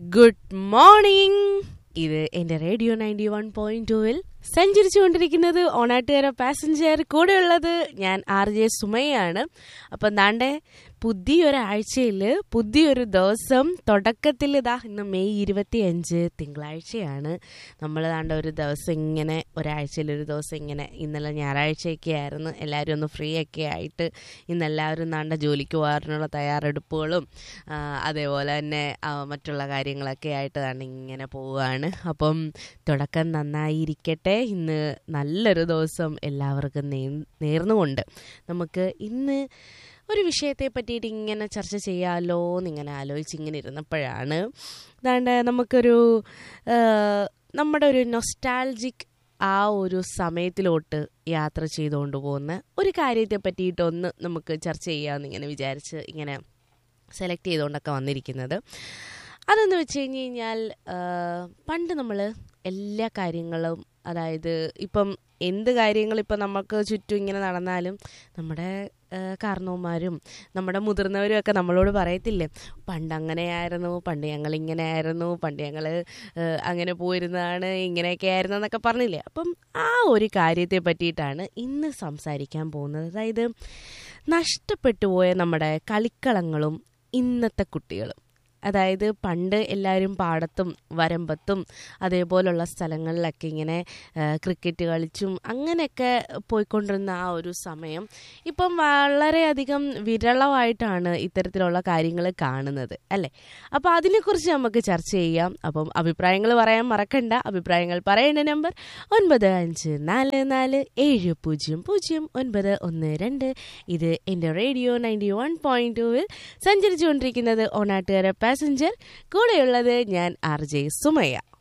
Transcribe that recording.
good morning ഇത് എൻ്റെ radio ninety one point ടുവിൽ സഞ്ചരിച്ചുകൊണ്ടിരിക്കുന്നത് ഓണാട്ടുകര പാസഞ്ചർ കൂടെയുള്ളത് ഞാൻ ആർ ജെ സുമയാണ് അപ്പം ദാണ്ടെ പുതിയൊരാഴ്ചയിൽ പുതിയൊരു ദിവസം തുടക്കത്തിൽ ഇതാ ഇന്ന് മെയ് ഇരുപത്തി അഞ്ച് തിങ്കളാഴ്ചയാണ് നമ്മൾ ദാണ്ട ഒരു ദിവസം ഇങ്ങനെ ഒരാഴ്ചയിൽ ഒരു ദിവസം ഇങ്ങനെ ഇന്നലെ ഞായറാഴ്ചയൊക്കെ ആയിരുന്നു എല്ലാവരും ഒന്ന് ഫ്രീ ഒക്കെ ആയിട്ട് ഇന്നെല്ലാവരും ദാണ്ട ജോലിക്ക് പോകാനുള്ള തയ്യാറെടുപ്പുകളും ആ, അതേപോലെ തന്നെ ആ, മറ്റുള്ള കാര്യങ്ങളൊക്കെ ആയിട്ട് ദാണ്ട ഇങ്ങനെ പോവുകയാണ് അപ്പം തുടക്കം നന്നായിരിക്കട്ടെ ഇന്ന് നല്ലൊരു ദിവസം എല്ലാവർക്കും നേ- നേർന്നുകൊണ്ട് നമുക്ക് ഇന്ന് ഒരു വിഷയത്തെ പറ്റിയിട്ട് ഇങ്ങനെ ചർച്ച ചെയ്യാമല്ലോ എന്നിങ്ങനെ ആലോചിച്ച് ഇങ്ങനെ ഇരുന്നപ്പോഴാണ് അതാണ്ട് നമുക്കൊരു ആ, നമ്മുടെ ഒരു നൊസ്റ്റാൾജിക് ആ ഒരു സമയത്തിലോട്ട് യാത്ര ചെയ്തുകൊണ്ട് പോകുന്ന ഒരു കാര്യത്തെ പറ്റിയിട്ടൊന്ന് നമുക്ക് ചർച്ച ചെയ്യാമെന്ന് ഇങ്ങനെ വിചാരിച്ച് ഇങ്ങനെ സെലക്ട് ചെയ്തുകൊണ്ടൊക്കെ വന്നിരിക്കുന്നത് അതെന്ന് വെച്ച് കഴിഞ്ഞ് കഴിഞ്ഞാൽ ആ, പണ്ട് നമ്മൾ എല്ലാ കാര്യങ്ങളും അതായത് ഇപ്പം എന്ത് കാര്യങ്ങൾ ഇപ്പം നമുക്ക് ചുറ്റും ഇങ്ങനെ നടന്നാലും നമ്മുടെ ആ, കാരണവന്മാരും നമ്മുടെ മുതിർന്നവരും ഒക്കെ നമ്മളോട് പറയത്തില്ലേ പണ്ട് അങ്ങനെയായിരുന്നു പണ്ട് ഞങ്ങൾ ഇങ്ങനെ ആയിരുന്നു പണ്ട് ഞങ്ങൾ അങ്ങനെ പോയിരുന്നതാണ് ഇങ്ങനെയൊക്കെ ആയിരുന്നു എന്നൊക്കെ പറഞ്ഞില്ലേ അപ്പം ആ ഒരു കാര്യത്തെ പറ്റിയിട്ടാണ് ഇന്ന് സംസാരിക്കാൻ പോകുന്നത് അതായത് നഷ്ടപ്പെട്ടു പോയ നമ്മുടെ കളിക്കളങ്ങളും ഇന്നത്തെ കുട്ടികളും അതായത് പണ്ട് എല്ലാവരും പാടത്തും വരമ്പത്തും അതേപോലുള്ള സ്ഥലങ്ങളിലൊക്കെ ഇങ്ങനെ ആ, ക്രിക്കറ്റ് കളിച്ചും അങ്ങനെയൊക്കെ പോയിക്കൊണ്ടിരുന്ന ആ ഒരു സമയം ഇപ്പം വളരെയധികം വിരളമായിട്ടാണ് ഇത്തരത്തിലുള്ള കാര്യങ്ങൾ കാണുന്നത് അല്ലേ അപ്പോൾ അതിനെക്കുറിച്ച് നമുക്ക് ചർച്ച ചെയ്യാം അപ്പം അഭിപ്രായങ്ങൾ പറയാൻ മറക്കണ്ട അഭിപ്രായങ്ങൾ പറയേണ്ട നമ്പർ ഒൻപത് അഞ്ച് നാല് നാല് ഏഴ് പൂജ്യം പൂജ്യം ഒൻപത് ഒന്ന് രണ്ട് ഇത് എൻ്റെ റേഡിയോ നയൻറ്റി വൺ പോയിന്റ് ടുവിൽ സഞ്ചരിച്ചുകൊണ്ടിരിക്കുന്നത് ഓണാട്ടുകാര പാസഞ്ചർ കൂടെയുള്ളത് ഞാൻ ആർ ജെ സുമയ്യ